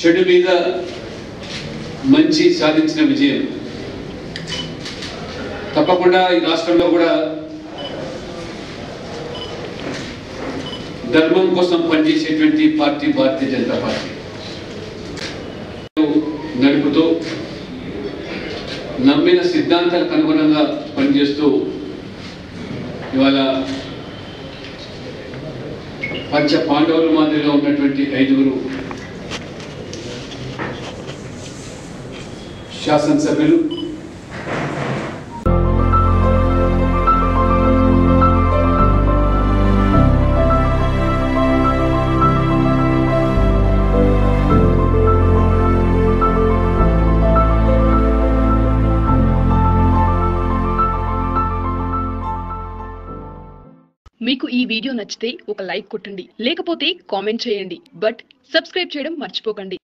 చెడు మీద మంచి సాధించిన విజయం తప్పకుండా ఈ రాష్ట్రంలో కూడా ధర్మం కోసం పనిచేసేటువంటి పార్టీ భారతీయ జనతా పార్టీ నడుపుతూ నమ్మిన సిద్ధాంతాలకు అనుగుణంగా పనిచేస్తూ ఇవాళ పంచ పాండవుల మాదిరిగా ఉన్నటువంటి ఐదుగురు శాసనసభ్యులు మీకు ఈ వీడియో నచ్చితే ఒక లైక్ కొట్టండి లేకపోతే కామెంట్ చేయండి బట్ సబ్స్క్రైబ్ చేయడం మర్చిపోకండి